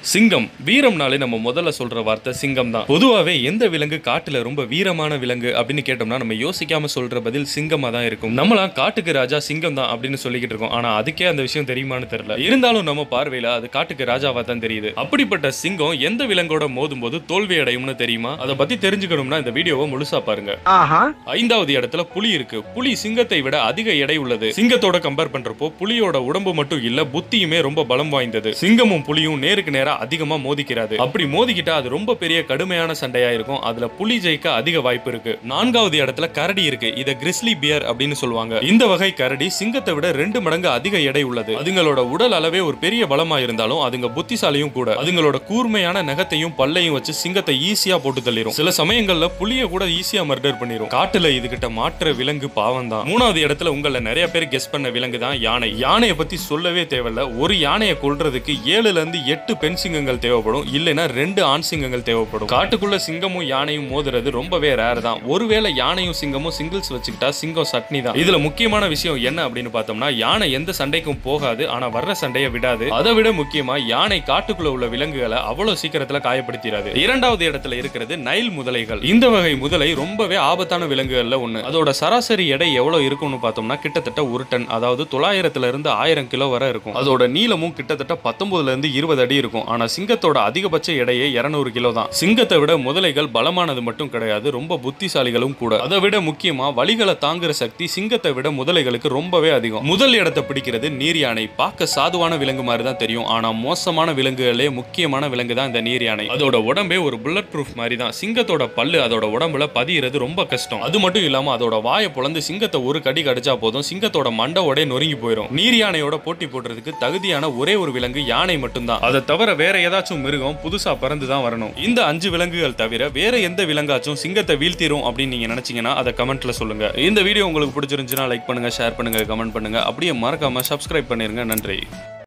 சிங்கம் வீரம்னாலே நம்ம முதல்ல சொல்ற வார்த்தை சிங்கம் தான் பொதுவாகவே எந்த விலங்கு காட்டுல ரொம்ப வீரமான விலங்கு அப்படின்னு கேட்டோம்னா நம்ம யோசிக்காம சொல்ற பதில் சிங்கமா தான் இருக்கும் நம்மளாம் காட்டுக்கு ராஜா சிங்கம் தான் அப்படின்னு சொல்லிக்கிட்டு இருக்கோம் ஆனா அதுக்கே அந்த விஷயம் தெரியுமான்னு தெரியல இருந்தாலும் நம்ம பார்வையில அது காட்டுக்கு ராஜாவா தான் தெரியுது அப்படிப்பட்ட சிங்கம் எந்த விலங்கோட மோதும் போது தோல்வி அடையும்னு தெரியுமா அதை பத்தி தெரிஞ்சுக்கணும்னா இந்த வீடியோவை முழுசா பாருங்க ஆஹா ஐந்தாவது இடத்துல புலி இருக்கு புலி சிங்கத்தை விட அதிக எடை உள்ளது சிங்கத்தோட கம்பேர் பண்றப்போ புலியோட உடம்பு மட்டும் இல்ல புத்தியுமே ரொம்ப பலம் வாய்ந்தது சிங்கமும் புலியும் நேருக்கு நேரா அதிகமா மோதிக்கிறாது அப்படி மோதிக்கிட்டா அது ரொம்ப பெரிய கடுமையான சண்டையா இருக்கும் அதுல புலி ஜெயிக்க அதிக வாய்ப்பு இருக்கு நான்காவது இடத்துல கரடி இருக்கு இத கிறிஸ்லி பியர் அப்படின்னு சொல்லுவாங்க இந்த வகை கரடி சிங்கத்தை விட ரெண்டு மடங்கு அதிக எடை உள்ளது அதுங்களோட உடல் அளவே ஒரு பெரிய பலமா இருந்தாலும் அதுங்க புத்திசாலியும் கூட அதுங்களோட கூர்மையான நகத்தையும் பல்லையும் வச்சு சிங்கத்தை ஈஸியா போட்டு தள்ளிரும் சில சமயங்கள்ல புலிய கூட ஈஸியா மர்டர் பண்ணிரும் காட்டுல இதுகிட்ட மாற்ற விலங்கு பாவம் தான் மூணாவது இடத்துல உங்கள நிறைய பேர் கெஸ் பண்ண விலங்கு தான் யானை யானையை பத்தி சொல்லவே தேவையில்ல ஒரு யானையை கொல்றதுக்கு ஏழுல இருந்து எட்டு பெண் சிங்கங்கள் தேவைப்படும் இல்லைன்னா ரெண்டு ஆண் சிங்கங்கள் தேவைப்படும் காட்டுக்குள்ள சிங்கமும் யானையும் மோதுறது ரொம்பவே ரேர் தான் ஒருவேளை யானையும் சிங்கமும் சிங்கிள்ஸ் வச்சுக்கிட்டா சிங்கம் சட்னி தான் இதுல முக்கியமான விஷயம் என்ன அப்படின்னு பார்த்தோம்னா யானை எந்த சண்டைக்கும் போகாது ஆனா வர்ற சண்டையை விடாது அதை விட முக்கியமா யானை காட்டுக்குள்ள உள்ள விலங்குகளை அவ்வளவு சீக்கிரத்துல காயப்படுத்திடாது இரண்டாவது இடத்துல இருக்கிறது நைல் முதலைகள் இந்த வகை முதலை ரொம்பவே ஆபத்தான விலங்குகள்ல ஒண்ணு அதோட சராசரி எடை எவ்வளவு இருக்கும்னு பார்த்தோம்னா கிட்டத்தட்ட ஒரு டன் அதாவது தொள்ளாயிரத்துல இருந்து ஆயிரம் கிலோ வரை இருக்கும் அதோட நீளமும் கிட்டத்தட்ட பத்தொன்பதுல இருந்து இருபது அடி இருக்கும் ஆனா சிங்கத்தோட அதிகபட்ச எடையே 200 கிலோ தான் சிங்கத்தை விட முதலைகள் பலமானது மட்டும் கிடையாது ரொம்ப புத்திசாலிகளும் கூட அதை விட முக்கியமா வலிகளை தாங்குற சக்தி சிங்கத்தை விட முதலைகளுக்கு ரொம்பவே அதிகம் முதல் இடத்தை பிடிக்கிறது நீர் யானை பார்க்க சாதுவான விலங்கு மாதிரி தான் தெரியும் ஆனா மோசமான விலங்குகளே முக்கியமான விலங்கு தான் இந்த நீர் யானை அதோட உடம்பே ஒரு புல்லட் ப்ரூஃப் மாதிரி தான் சிங்கத்தோட பல்லு அதோட உடம்புல பதியிறது ரொம்ப கஷ்டம் அது மட்டும் இல்லாம அதோட வாயை பொளந்து சிங்கத்தை ஒரு கடி கடிச்சா போதும் சிங்கத்தோட மண்டவோட நொறுங்கி போயிடும் நீர் யானையோட போட்டி போடுறதுக்கு தகுதியான ஒரே ஒரு விலங்கு யானை மட்டும்தான் அதை தவிர வேற ஏதாச்சும் மிருகம் புதுசா பறந்து தான் வரணும் இந்த அஞ்சு விலங்குகள் தவிர வேற எந்த விலங்காச்சும் சிங்கத்தை வீழ்த்திரும் அப்படின்னு நீங்க நினைச்சீங்கன்னா அதை கமெண்ட்ல சொல்லுங்க இந்த வீடியோ உங்களுக்கு பிடிச்சிருந்துச்சுன்னா லைக் பண்ணுங்க ஷேர் பண்ணுங்க கமெண்ட் பண்ணுங்க அப்படியே மறக்காம சப்ஸ்கிரைப் பண்ணிருங்க நன்றி